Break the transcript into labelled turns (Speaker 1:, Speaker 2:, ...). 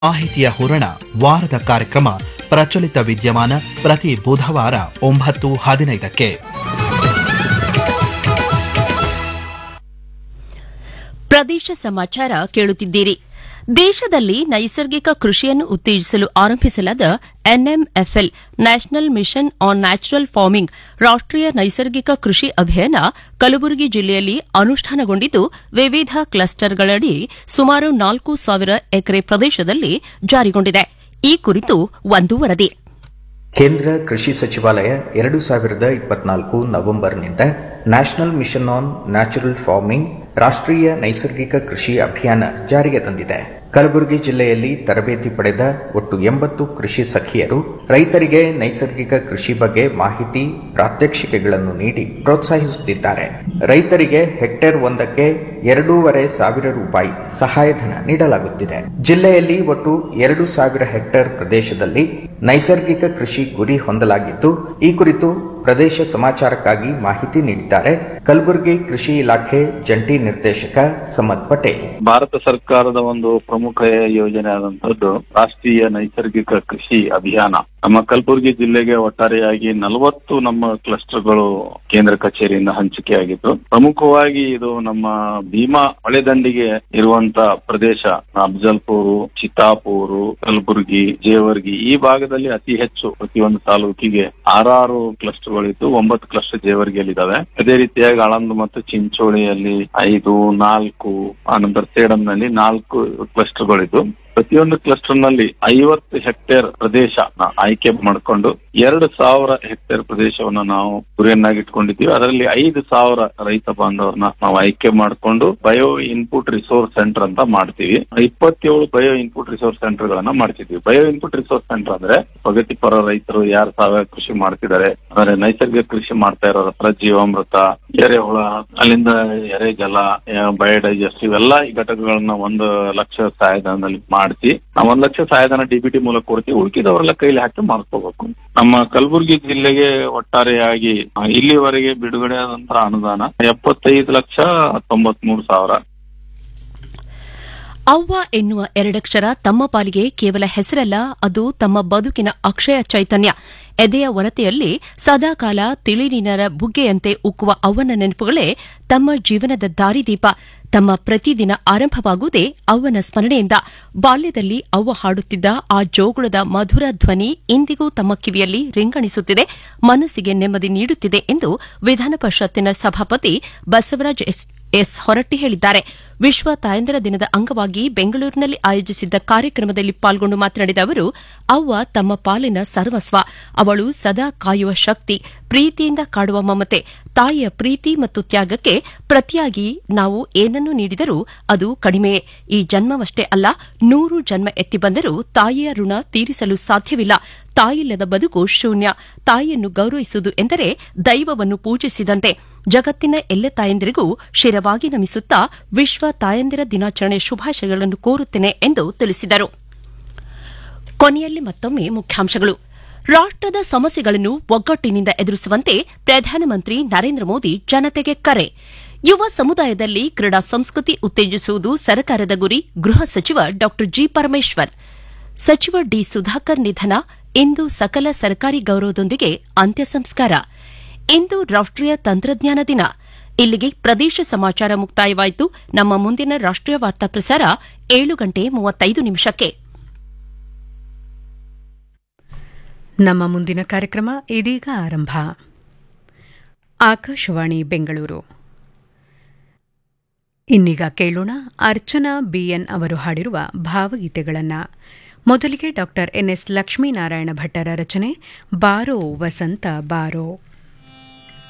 Speaker 1: ಮಾಹಿತಿಯ ಹೂರಣ ವಾರದ ಕಾರ್ಯಕ್ರಮ ಪ್ರಚಲಿತ ವಿದ್ಯಮಾನ ಪ್ರತಿ ಬುಧವಾರ ಒಂಬತ್ತು ಹದಿನೈದಕ್ಕೆ
Speaker 2: ಪ್ರದೇಶ ಸಮಾಚಾರ ಕೇಳುತ್ತಿದ್ದೀರಿ ದೇಶದಲ್ಲಿ ನೈಸರ್ಗಿಕ ಕೃಷಿಯನ್ನು ಉತ್ತೇಜಿಸಲು ಆರಂಭಿಸಲಾದ NMFL national mission on natural farming ರಾಷ್ಟೀಯ ನೈಸರ್ಗಿಕ ಕೃಷಿ ಅಭಿಯಾನ ಕಲಬುರಗಿ ಜಿಲ್ಲೆಯಲ್ಲಿ ಅನುಷ್ಠಾನಗೊಂಡಿದ್ದು ವಿವಿಧ ಕ್ಲಸ್ಟರ್ಗಳಡಿ ಸುಮಾರು ನಾಲ್ಕು ಸಾವಿರ ಎಕರೆ ಪ್ರದೇಶದಲ್ಲಿ ಜಾರಿಗೊಂಡಿದೆ ಈ ಕುರಿತು ಒಂದು ವರದಿ
Speaker 3: ಕೇಂದ್ರ ಕೃಷಿ ಸಚಿವಾಲಯ ಎರಡು ಸಾವಿರದ ಇಪ್ಪತ್ನಾಲ್ಕು ನವೆಂಬರ್ನಿಂದ national mission on natural farming ರಾಷ್ಟ್ರೀಯ ನೈಸರ್ಗಿಕ ಕೃಷಿ ಅಭಿಯಾನ ಜಾರಿಗೆ ತಂದಿದೆ ಕಲಬುರಗಿ ಜಿಲ್ಲೆಯಲ್ಲಿ ತರಬೇತಿ ಪಡೆದ ಒಟ್ಟು ಎಂಬತ್ತು ಕೃಷಿ ಸಖಿಯರು ರೈತರಿಗೆ ನೈಸರ್ಗಿಕ ಕೃಷಿ ಬಗ್ಗೆ ಮಾಹಿತಿ ಪ್ರಾತ್ಯಕ್ಷಿಕೆಗಳನ್ನು ನೀಡಿ ಪ್ರೋತ್ಸಾಹಿಸುತ್ತಿದ್ದಾರೆ ರೈತರಿಗೆ ಹೆಕ್ಟೇರ್ ಒಂದಕ್ಕೆ ಎರಡೂವರೆ ಸಾವಿರ ರೂಪಾಯಿ ಸಹಾಯಧನ ನೀಡಲಾಗುತ್ತಿದೆ ಜಿಲ್ಲೆಯಲ್ಲಿ ಒಟ್ಟು ಎರಡು ಸಾವಿರ ಹೆಕ್ಟೇರ್ ಪ್ರದೇಶದಲ್ಲಿ ನೈಸರ್ಗಿಕ ಕೃಷಿ ಗುರಿ ಹೊಂದಲಾಗಿದ್ದು ಈ ಕುರಿತು ಪ್ರದೇಶ ಸಮಾಚಾರಕ್ಕಾಗಿ ಮಾಹಿತಿ ನೀಡಿದ್ದಾರೆ ಕಲಬುರಗಿ ಕೃಷಿ ಇಲಾಖೆ ಜಂಟಿ ನಿರ್ದೇಶಕ ಸಮದ್ ಪಟೇಲ್
Speaker 4: ಭಾರತ ಸರ್ಕಾರದ ಒಂದು ಪ್ರಮುಖ ಯೋಜನೆ ಆದಂತದ್ದು ರಾಷ್ಟ್ರೀಯ ನೈಸರ್ಗಿಕ ಕೃಷಿ ಅಭಿಯಾನ ನಮ್ಮ ಕಲಬುರಗಿ ಜಿಲ್ಲೆಗೆ ಒಟ್ಟಾರೆಯಾಗಿ ನಲವತ್ತು ನಮ್ಮ ಕ್ಲಸ್ಟರ್ಗಳು ಕೇಂದ್ರ ಕಚೇರಿಯಿಂದ ಹಂಚಿಕೆಯಾಗಿದ್ದು ಪ್ರಮುಖವಾಗಿ ಇದು ನಮ್ಮ ಭೀಮಾ ಹೊಳೆದಂಡಿಗೆ ಇರುವಂತ ಪ್ರದೇಶ ಅಫ್ಜಲ್ಪುರು ಚಿತ್ತಾಪೂರು ಕಲಬುರಗಿ ಜೇವರ್ಗಿ ಈ ಭಾಗದಲ್ಲಿ ಅತಿ ಹೆಚ್ಚು ಪ್ರತಿಯೊಂದು ತಾಲೂಕಿಗೆ ಆರಾರು ಕ್ಲಸ್ಟರ್ಗಳಿದ್ದು ಒಂಬತ್ತು ಕ್ಲಸ್ಟರ್ ಜೇವರ್ಗಿಯಲ್ಲಿದ್ದಾವೆ ಅದೇ ರೀತಿಯಾಗಿ ಆಳಂದ್ ಮತ್ತು ಚಿಂಚೋಳಿಯಲ್ಲಿ ಐದು ನಾಲ್ಕು ಆನಂತರ ಸೇಡಂನಲ್ಲಿ ನಾಲ್ಕು ಕ್ಲಸ್ಟರ್ಗಳಿದ್ದು ಪ್ರತಿಯೊಂದು ಕ್ಲಸ್ಟರ್ ನಲ್ಲಿ ಐವತ್ತು ಹೆಕ್ಟೇರ್ ಪ್ರದೇಶ ಆಯ್ಕೆ ಮಾಡಿಕೊಂಡು ಎರಡು ಸಾವಿರ ಹೆಕ್ಟೇರ್ ಪ್ರದೇಶವನ್ನು ನಾವು ಗುರಿಯನ್ನಾಗಿಟ್ಕೊಂಡಿದ್ದೀವಿ ಅದರಲ್ಲಿ ಐದು ಸಾವಿರ ರೈತ ಬಾಂಧವರನ್ನ ನಾವು ಆಯ್ಕೆ ಮಾಡಿಕೊಂಡು ಬಯೋ ಇನ್ಪುಟ್ ರಿಸೋರ್ಸ್ ಸೆಂಟರ್ ಅಂತ ಮಾಡ್ತೀವಿ ಇಪ್ಪತ್ತೇಳು ಬಯೋ ಇನ್ಪುಟ್ ರಿಸೋರ್ಸ್ ಸೆಂಟರ್ ಗಳನ್ನ ಮಾಡ್ತಿದ್ವಿ ಬಯೋ ಇನ್ಪುಟ್ ರಿಸೋರ್ಸ್ ಸೆಂಟರ್ ಅಂದ್ರೆ ಪ್ರಗತಿಪರ ರೈತರು ಯಾರು ಸಾವಯವ ಕೃಷಿ ಮಾಡ್ತಿದ್ದಾರೆ ಅಂದ್ರೆ ನೈಸರ್ಗಿಕ ಕೃಷಿ ಮಾಡ್ತಾ ಇರೋರ ಹತ್ರ ಜೀವಾಮೃತ ಎರೆಹುಳ ಅಲ್ಲಿಂದ ಎರೆಜಲ ಬಯೋಡೈಜೆಸ್ಟ್ ಇವೆಲ್ಲ ಈ ಘಟಕಗಳನ್ನ ಒಂದು ಲಕ್ಷ ಸಹಾಯಧನದಲ್ಲಿ ಮಾಡಿಸಿ ನಾವು ಒಂದ್ ಲಕ್ಷ ಸಹಾಯಧನ ಡಿಬಿಟಿ ಮೂಲಕ ಕೊಡ್ತೀವಿ ಉಳಿಕಿದವರೆಲ್ಲ ಕೈಲಿ ಹಾಕಿ ಮಾಡ್ಕೋಬೇಕು ನಮ್ಮ ಕಲಬುರಗಿ ಜಿಲ್ಲೆಗೆ ಒಟ್ಟಾರೆಯಾಗಿ ಆ, ಇಲ್ಲಿವರೆಗೆ ಬಿಡುಗಡೆ ಆದಂತಹ ಅನುದಾನ ಎಪ್ಪತ್ತೈದು ಲಕ್ಷ ತೊಂಬತ್ ಮೂರು ಸಾವಿರ
Speaker 2: ಅವ್ವ ಎನ್ನುವ ಎರಡಕ್ಷರ ತಮ್ಮ ಪಾಲಿಗೆ ಕೇವಲ ಹೆಸರಲ್ಲ ಅದು ತಮ್ಮ ಬದುಕಿನ ಅಕ್ಷಯ ಚೈತನ್ಯ ಎದೆಯ ಒರತೆಯಲ್ಲಿ ಸದಾಕಾಲ ತಿಳಿನೀನರ ಬುಗ್ಗೆಯಂತೆ ಉಕ್ಕುವ ಅವ್ವನ ನೆನಪುಗಳೇ ತಮ್ಮ ಜೀವನದ ದಾರಿದೀಪ ತಮ್ಮ ಪ್ರತಿದಿನ ಆರಂಭವಾಗುವುದೇ ಅವ್ವನ ಸ್ಮರಣೆಯಿಂದ ಬಾಲ್ಯದಲ್ಲಿ ಅವ್ವ ಹಾಡುತ್ತಿದ್ದ ಆ ಜೋಗುಳದ ಮಧುರ ಧ್ವನಿ ಇಂದಿಗೂ ತಮ್ಮ ಕಿವಿಯಲ್ಲಿ ರಿಂಗಣಿಸುತ್ತಿದೆ ಮನಸ್ಸಿಗೆ ನೆಮ್ಮದಿ ನೀಡುತ್ತಿದೆ ಎಂದು ವಿಧಾನ ಪರಿಷತ್ತಿನ ಸಭಾಪತಿ ಬಸವರಾಜ್ ಎಸ್ ಎಸ್ ಹೊರಟ್ಟಿ ಹೇಳಿದ್ದಾರೆ ವಿಶ್ವ ತಾಯಂದರ ದಿನದ ಅಂಗವಾಗಿ ಬೆಂಗಳೂರಿನಲ್ಲಿ ಆಯೋಜಿಸಿದ್ದ ಕಾರ್ಯಕ್ರಮದಲ್ಲಿ ಪಾಲ್ಗೊಂಡು ಮಾತನಾಡಿದ ಅವರು ಅವ್ವ ತಮ್ಮ ಪಾಲಿನ ಸರ್ವಸ್ವ ಅವಳು ಸದಾ ಕಾಯುವ ಶಕ್ತಿ ಪ್ರೀತಿಯಿಂದ ಕಾಡುವ ಮಮತೆ ತಾಯಿಯ ಪ್ರೀತಿ ಮತ್ತು ತ್ಯಾಗಕ್ಕೆ ಪ್ರತಿಯಾಗಿ ನಾವು ಏನನ್ನು ನೀಡಿದರೂ ಅದು ಕಡಿಮೆಯೇ ಈ ಜನ್ಮವಷ್ಟೇ ಅಲ್ಲ ನೂರು ಜನ್ಮ ಎತ್ತಿ ಬಂದರೂ ತಾಯಿಯ ಋಣ ತೀರಿಸಲು ಸಾಧ್ಯವಿಲ್ಲ ತಾಯಿಲ್ಲದ ಬದುಕು ಶೂನ್ಯ ತಾಯಿಯನ್ನು ಗೌರವಿಸುವುದು ಎಂದರೆ ದೈವವನ್ನು ಪೂಜಿಸಿದಂತೆ ಜಗತ್ತಿನ ಎಲ್ಲ ತಾಯಂದಿರಿಗೂ ಶಿರವಾಗಿ ನಮಿಸುತ್ತಾ ವಿಶ್ವ ತಾಯಂದಿರ ದಿನಾಚರಣೆ ಶುಭಾಶಯಗಳನ್ನು ಕೋರುತ್ತೇನೆ ಎಂದು ತಿಳಿಸಿದರು ಕೊನೆಯಲ್ಲಿ ಮತ್ತೊಮ್ಮೆ ಮುಖ್ಯಾಂಶಗಳು ರಾಷ್ಟದ ಸಮಸ್ಯೆಗಳನ್ನು ಒಗ್ಗಟ್ಟಿನಿಂದ ಎದುರಿಸುವಂತೆ ಪ್ರಧಾನಮಂತ್ರಿ ನರೇಂದ್ರ ಮೋದಿ ಜನತೆಗೆ ಕರೆ ಯುವ ಸಮುದಾಯದಲ್ಲಿ ಕ್ರೀಡಾ ಸಂಸ್ಕೃತಿ ಉತ್ತೇಜಿಸುವುದು ಸರ್ಕಾರದ ಗುರಿ ಗೃಹ ಸಚಿವ ಡಾ ಜಿ ಪರಮೇಶ್ವರ್ ಸಚಿವ ಡಿ ಸುಧಾಕರ್ ನಿಧನ ಇಂದು ಸಕಲ ಸರ್ಕಾರಿ ಗೌರವದೊಂದಿಗೆ ಅಂತ್ಯ ಸಂಸ್ಕಾರ ಇಂದು ರಾಷ್ಟೀಯ ತಂತ್ರಜ್ಞಾನ ದಿನ ಇಲ್ಲಿಗೆ ಪ್ರದೇಶ ಸಮಾಚಾರ ಮುಕ್ತಾಯವಾಯಿತು ನಮ್ಮ ಮುಂದಿನ ರಾಷ್ಟೀಯ ವಾರ್ತಾ ಪ್ರಸಾರ ಏಳು ಗಂಟೆ ಮೂವತ್ತೈದು ನಿಮಿಷಕ್ಕೆ
Speaker 5: ನಮ್ಮ ಮುಂದಿನ ಕಾರ್ಯಕ್ರಮ ಇದೀಗ ಆರಂಭ ಆಕಾಶವಾಣಿ ಬೆಂಗಳೂರು ಇನ್ನೀಗ ಕೇಳೋಣ ಅರ್ಚನಾ ಬಿಎನ್ ಅವರು ಹಾಡಿರುವ ಭಾವಗೀತೆಗಳನ್ನು ಮೊದಲಿಗೆ ಡಾಕ್ಟರ್ ಎನ್ಎಸ್ ಲಕ್ಷ್ಮೀನಾರಾಯಣ ಭಟ್ಟರ ರಚನೆ ಬಾರೋ ವಸಂತ ಬಾರೋ